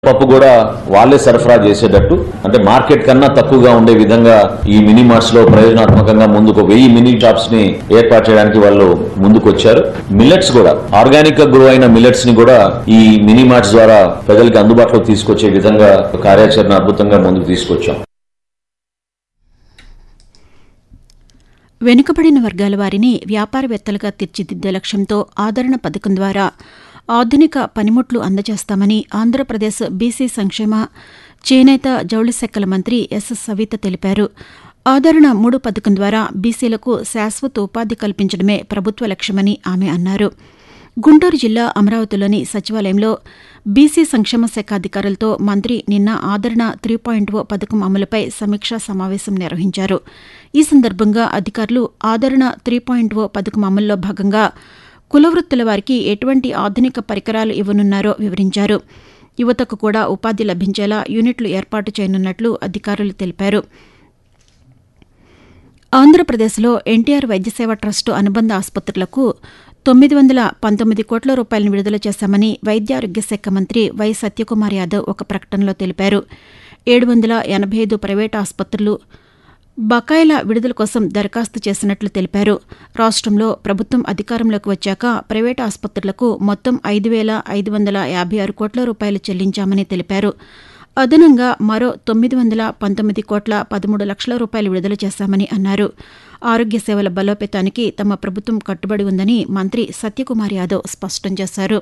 పప్పు కూడా వాళ్ళే సరఫరా చేసేటట్టు అంటే మార్కెట్ కన్నా తక్కువగా ఉండే విధంగా ఈ మినీ మార్ట్స్ లో ప్రయోజనాత్మకంగా ముందుకు వెయ్యి మినీ షాప్స్ ని ఏర్పాటు చేయడానికి వాళ్ళు ముందుకు వచ్చారు మిల్లెట్స్ కూడా ఆర్గానిక్ గా గ్రో అయిన మిల్లెట్స్ ని కూడా ఈ మినీ మార్ట్స్ ద్వారా ప్రజలకి అందుబాటులో తీసుకొచ్చే విధంగా కార్యాచరణ అద్భుతంగా ముందుకు తీసుకొచ్చాం వెనుకబడిన వర్గాల వారిని వ్యాపారవేత్తలుగా తీర్చిదిద్దే లక్ష్యంతో ఆదరణ పథకం ద్వారా ఆధునిక పనిముట్లు అందజేస్తామని ఆంధ్రప్రదేశ్ బీసీ సంక్షేమ చేనేత జౌళి శాఖల మంత్రి ఎస్ సవిత తెలిపారు ఆదరణ మూడు పథకం ద్వారా బీసీలకు శాశ్వత ఉపాధి కల్పించడమే ప్రభుత్వ లక్ష్యమని ఆమె అన్నారు గుంటూరు జిల్లా అమరావతిలోని సచివాలయంలో బీసీ సంక్షేమ శాఖ అధికారులతో మంత్రి నిన్న ఆదరణ త్రీ పాయింట్ ఓ పథకం అమలుపై సమీక్షా సమావేశం నిర్వహించారు ఈ సందర్భంగా అధికారులు ఆదరణ త్రీ పాయింట్ ఓ పథకం అమల్లో భాగంగా కులవృత్తుల వారికి ఎటువంటి ఆధునిక పరికరాలు ఇవ్వనున్నారో వివరించారు యువతకు కూడా ఉపాధి లభించేలా యూనిట్లు ఏర్పాటు చేయనున్నట్లు అధికారులు తెలిపారు ఆంధ్రప్రదేశ్లో ఎన్టీఆర్ వైద్యసేవ ట్రస్టు అనుబంధ ఆసుపత్రులకు తొమ్మిది వందల పంతొమ్మిది కోట్ల రూపాయలను విడుదల చేశామని వైద్య ఆరోగ్య శాఖ మంత్రి వై సత్యకుమార్ యాదవ్ ఒక ప్రకటనలో తెలిపారు ఏడు వందల ఎనభై ఐదు ప్రైవేటు ఆసుపత్రులు బకాయిల విడుదల కోసం దరఖాస్తు చేసినట్లు తెలిపారు రాష్ట్రంలో ప్రభుత్వం అధికారంలోకి వచ్చాక ప్రైవేటు ఆసుపత్రులకు మొత్తం ఐదు వేల ఐదు వందల యాభై ఆరు కోట్ల రూపాయలు చెల్లించామని తెలిపారు అదనంగా మరో తొమ్మిది వందల పంతొమ్మిది కోట్ల పదమూడు లక్షల రూపాయలు విడుదల చేశామని అన్నారు ఆరోగ్య సేవల బలోపేతానికి తమ ప్రభుత్వం కట్టుబడి ఉందని మంత్రి సత్యకుమార్ యాదవ్ స్పష్టం చేశారు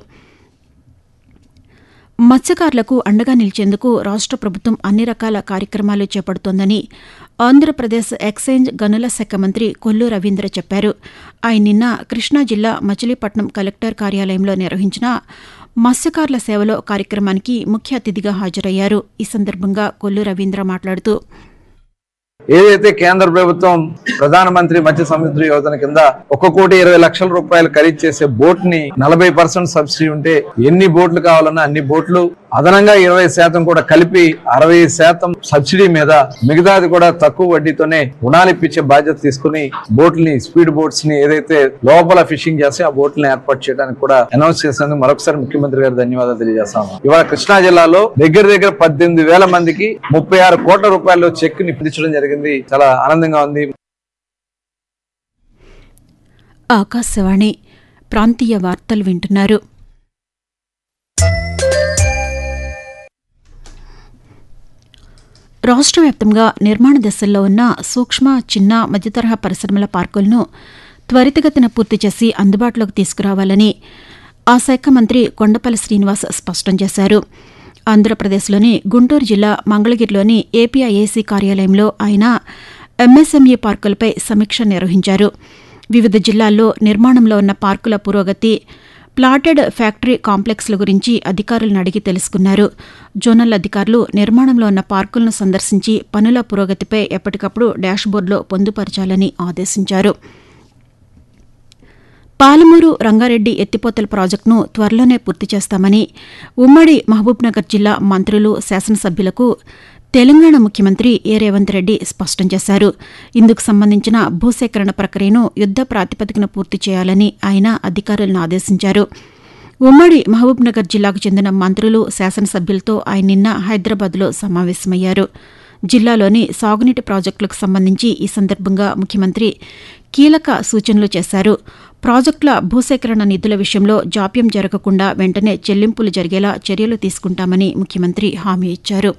మత్స్యకారులకు అండగా నిలిచేందుకు రాష్ట్ర ప్రభుత్వం అన్ని రకాల కార్యక్రమాలు చేపడుతోందని ఆంధ్రప్రదేశ్ ఎక్సైజ్ గనుల శాఖ మంత్రి కొల్లు రవీంద్ర చెప్పారు ఆయన నిన్న కృష్ణా జిల్లా మచిలీపట్నం కలెక్టర్ కార్యాలయంలో నిర్వహించిన మత్స్యకారుల సేవలో కార్యక్రమానికి ముఖ్య అతిథిగా హాజరయ్యారు ఈ సందర్భంగా కొల్లు రవీంద్ర మాట్లాడుతూ ఏదైతే కేంద్ర ప్రభుత్వం ప్రధానమంత్రి మత్స్య సముద్ర యోజన కింద ఒక కోటి ఇరవై లక్షల రూపాయలు ఖరీదు చేసే బోట్ ని నలభై పర్సెంట్ సబ్సిడీ ఉంటే ఎన్ని బోట్లు కావాలన్నా అన్ని బోట్లు అదనంగా ఇరవై శాతం కూడా కలిపి అరవై శాతం సబ్సిడీ మీద మిగతాది కూడా తక్కువ వడ్డీతోనే రుణాలు ఇప్పించే బాధ్యత తీసుకుని బోట్లని స్పీడ్ బోట్స్ ని ఏదైతే లోపల ఫిషింగ్ చేస్తే ఆ బోట్లను ఏర్పాటు చేయడానికి కూడా అనౌన్స్ చేసినందుకు మరొకసారి ముఖ్యమంత్రి గారు ధన్యవాదాలు తెలియజేస్తాము ఇవాళ కృష్ణా జిల్లాలో దగ్గర దగ్గర పద్దెనిమిది వేల మందికి ముప్పై ఆరు కోట్ల రూపాయలు చెక్ ని పిలిచడం జరిగింది చాలా ఆనందంగా ఉంది ఆకాశవాణి ప్రాంతీయ వార్తలు వింటున్నారు రాష్ట్ర వ్యాప్తంగా నిర్మాణ దశల్లో ఉన్న సూక్ష్మ చిన్న మధ్యతరహా పరిశ్రమల పార్కులను త్వరితగతిన పూర్తి చేసి అందుబాటులోకి తీసుకురావాలని ఆ శాఖ మంత్రి కొండపల్లి శ్రీనివాస్ స్పష్టం చేశారు ఆంధ్రప్రదేశ్లోని గుంటూరు జిల్లా మంగళగిరిలోని ఏపీఐఏసీ కార్యాలయంలో ఆయన ఎంఎస్ఎంఈ పార్కులపై సమీక్ష నిర్వహించారు వివిధ జిల్లాల్లో నిర్మాణంలో ఉన్న పార్కుల పురోగతి ప్లాటెడ్ ఫ్యాక్టరీ కాంప్లెక్స్ల గురించి అధికారులను అడిగి తెలుసుకున్నారు జోనల్ అధికారులు నిర్మాణంలో ఉన్న పార్కులను సందర్శించి పనుల పురోగతిపై ఎప్పటికప్పుడు డాష్బోర్డులో పొందుపరచాలని ఆదేశించారు పాలమూరు రంగారెడ్డి ఎత్తిపోతల ప్రాజెక్టును త్వరలోనే పూర్తి చేస్తామని ఉమ్మడి మహబూబ్నగర్ జిల్లా మంత్రులు శాసనసభ్యులకు తెలంగాణ ముఖ్యమంత్రి ఏ రేవంత్ రెడ్డి స్పష్టం చేశారు ఇందుకు సంబంధించిన భూసేకరణ ప్రక్రియను యుద్ద ప్రాతిపదికన పూర్తి చేయాలని ఆయన అధికారులను ఆదేశించారు ఉమ్మడి మహబూబ్నగర్ జిల్లాకు చెందిన మంత్రులు శాసనసభ్యులతో ఆయన నిన్న హైదరాబాద్లో సమావేశమయ్యారు జిల్లాలోని సాగునీటి ప్రాజెక్టులకు సంబంధించి ఈ సందర్భంగా ముఖ్యమంత్రి కీలక సూచనలు చేశారు ప్రాజెక్టుల భూసేకరణ నిధుల విషయంలో జాప్యం జరగకుండా వెంటనే చెల్లింపులు జరిగేలా చర్యలు తీసుకుంటామని ముఖ్యమంత్రి హామీ ఇచ్చారు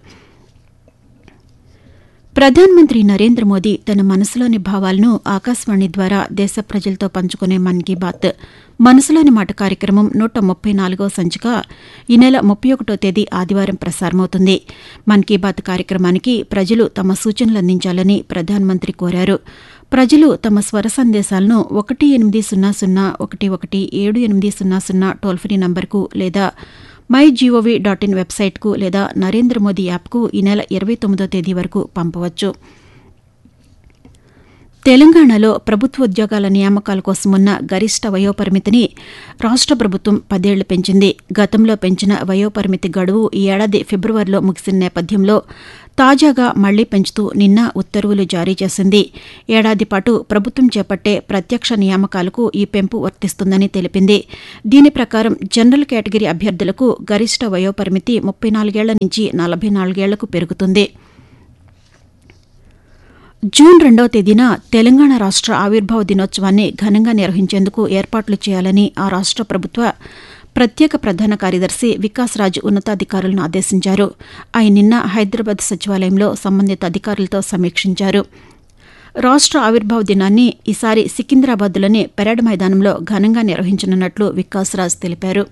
ప్రధానమంత్రి నరేంద్ర మోదీ తన మనసులోని భావాలను ఆకాశవాణి ద్వారా దేశ ప్రజలతో పంచుకునే మన్ కీ బాత్ మనసులోని మాట కార్యక్రమం నూట ముప్పై నాలుగవ సంచిక ఈ నెల ముప్పై ఒకటో తేదీ ఆదివారం ప్రసారమవుతుంది మన్ కీ బాత్ కార్యక్రమానికి ప్రజలు తమ సూచనలు అందించాలని ప్రధానమంత్రి కోరారు ప్రజలు తమ స్వర సందేశాలను ఒకటి ఎనిమిది సున్నా సున్నా ఒకటి ఒకటి ఏడు ఎనిమిది సున్నా సున్నా టోల్ ఫ్రీ నంబర్కు లేదా మై జీఓవీ డాట్ ఇన్ వెబ్సైట్కు లేదా నరేంద్ర మోదీ యాప్కు ఈ నెల ఇరవై తొమ్మిదో తేదీ వరకు పంపవచ్చు తెలంగాణలో ప్రభుత్వ ఉద్యోగాల నియామకాల కోసం ఉన్న గరిష్ట వయోపరిమితిని రాష్ట్ర ప్రభుత్వం పదేళ్లు పెంచింది గతంలో పెంచిన వయోపరిమితి గడువు ఈ ఏడాది ఫిబ్రవరిలో ముగిసిన నేపథ్యంలో తాజాగా మళ్లీ పెంచుతూ నిన్న ఉత్తర్వులు జారీ చేసింది ఏడాది పాటు ప్రభుత్వం చేపట్టే ప్రత్యక్ష నియామకాలకు ఈ పెంపు వర్తిస్తుందని తెలిపింది దీని ప్రకారం జనరల్ కేటగిరీ అభ్యర్థులకు గరిష్ట వయోపరిమితి ముప్పై నాలుగేళ్ల నుంచి నలభై నాలుగేళ్లకు పెరుగుతుంది జూన్ రెండవ తేదీన తెలంగాణ రాష్ట్ర ఆవిర్భావ దినోత్సవాన్ని ఘనంగా నిర్వహించేందుకు ఏర్పాట్లు చేయాలని ఆ రాష్ట్ర ప్రభుత్వ ప్రత్యేక ప్రధాన కార్యదర్శి వికాస్ రాజ్ ఉన్నతాధికారులను ఆదేశించారు ఆయన నిన్న హైదరాబాద్ సచివాలయంలో సంబంధిత అధికారులతో సమీక్షించారు రాష్ట్ర ఆవిర్భావ దినాన్ని ఈసారి సికింద్రాబాద్లోని పెరేడ్ మైదానంలో ఘనంగా నిర్వహించనున్నట్లు వికాస్ రాజ్ తెలిపారు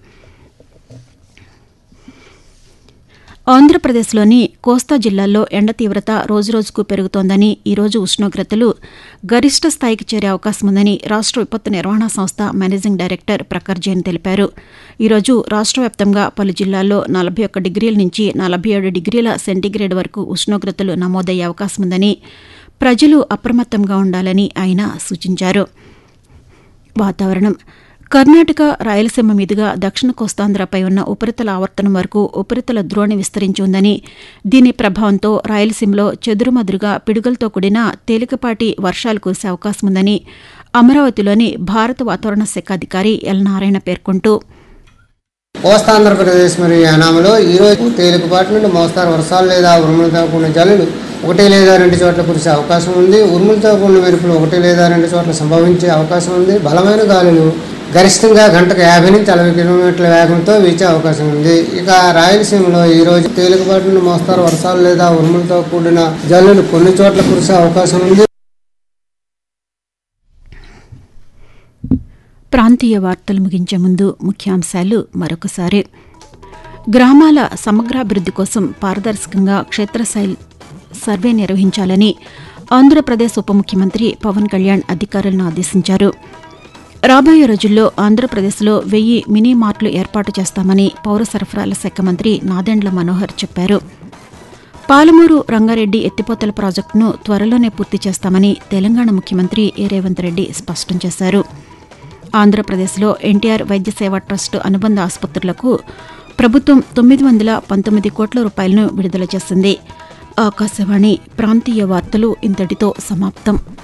ఆంధ్రప్రదేశ్లోని కోస్తా జిల్లాల్లో ఎండ తీవ్రత రోజురోజుకు పెరుగుతోందని ఈరోజు ఉష్ణోగ్రతలు గరిష్ట స్థాయికి చేరే అవకాశం ఉందని రాష్ట్ర విపత్తు నిర్వహణ సంస్థ మేనేజింగ్ డైరెక్టర్ ప్రఖర్ జైన్ తెలిపారు ఈరోజు రాష్ట్ర వ్యాప్తంగా పలు జిల్లాల్లో నలభై ఒక్క డిగ్రీల నుంచి నలభై ఏడు డిగ్రీల సెంటీగ్రేడ్ వరకు ఉష్ణోగ్రతలు నమోదయ్యే అవకాశం ఉందని ప్రజలు అప్రమత్తంగా ఉండాలని ఆయన సూచించారు వాతావరణం కర్ణాటక రాయలసీమ మీదుగా దక్షిణ కోస్తాంధ్రపై ఉన్న ఉపరితల ఆవర్తనం వరకు ఉపరితల ద్రోణి విస్తరించి ఉందని దీని ప్రభావంతో రాయలసీమలో చెదురుమదురుగా పిడుగులతో కూడిన తేలికపాటి వర్షాలు కురిసే అవకాశం ఉందని అమరావతిలోని భారత వాతావరణ శాఖ అధికారి ఎల్ నారాయణ పేర్కొంటూ కోస్తాంధ్రప్రదేశ్ మరియు యానాంలో ఈరోజు తేలికపాటి నుండి మోస్తారు వర్షాలు లేదా ఉరుములతో కూడిన జల్లులు ఒకటి లేదా రెండు చోట్ల కురిసే అవకాశం ఉంది ఉరుములతో కూడిన మెరుపులు ఒకటి లేదా రెండు చోట్ల సంభవించే అవకాశం ఉంది బలమైన గాలులు గరిష్టంగా గంటకు యాభై నుంచి అరవై కిలోమీటర్ల వేగంతో వీచే అవకాశం ఉంది ఇక రాయలసీమలో ఈ రోజు తేలికపాటి నుండి మోస్తారు వర్షాలు లేదా ఉరుములతో కూడిన జల్లులు కొన్ని చోట్ల కురిసే అవకాశం ఉంది ప్రాంతీయ వార్తలు ముగించే ముందు ముఖ్యాంశాలు మరొకసారి గ్రామాల సమగ్రాభివృద్ది కోసం పారదర్శకంగా క్షేత్రస్థాయి సర్వే నిర్వహించాలని ఆంధ్రప్రదేశ్ ఉప ముఖ్యమంత్రి పవన్ కళ్యాణ్ అధికారులను ఆదేశించారు రాబోయే రోజుల్లో ఆంధ్రప్రదేశ్లో వెయ్యి మినీ మార్ట్లు ఏర్పాటు చేస్తామని పౌర సరఫరాల శాఖ మంత్రి నాదెండ్ల మనోహర్ చెప్పారు పాలమూరు రంగారెడ్డి ఎత్తిపోతల ప్రాజెక్టును త్వరలోనే పూర్తి చేస్తామని తెలంగాణ ముఖ్యమంత్రి ఏ రేవంత్ రెడ్డి స్పష్టం చేశారు ఆంధ్రప్రదేశ్లో ఎన్టీఆర్ వైద్య సేవా ట్రస్ట్ అనుబంధ ఆసుపత్రులకు ప్రభుత్వం తొమ్మిది వందల పంతొమ్మిది కోట్ల రూపాయలను విడుదల చేసింది ఆకాశవాణి ప్రాంతీయ వార్తలు ఇంతటితో సమాప్తం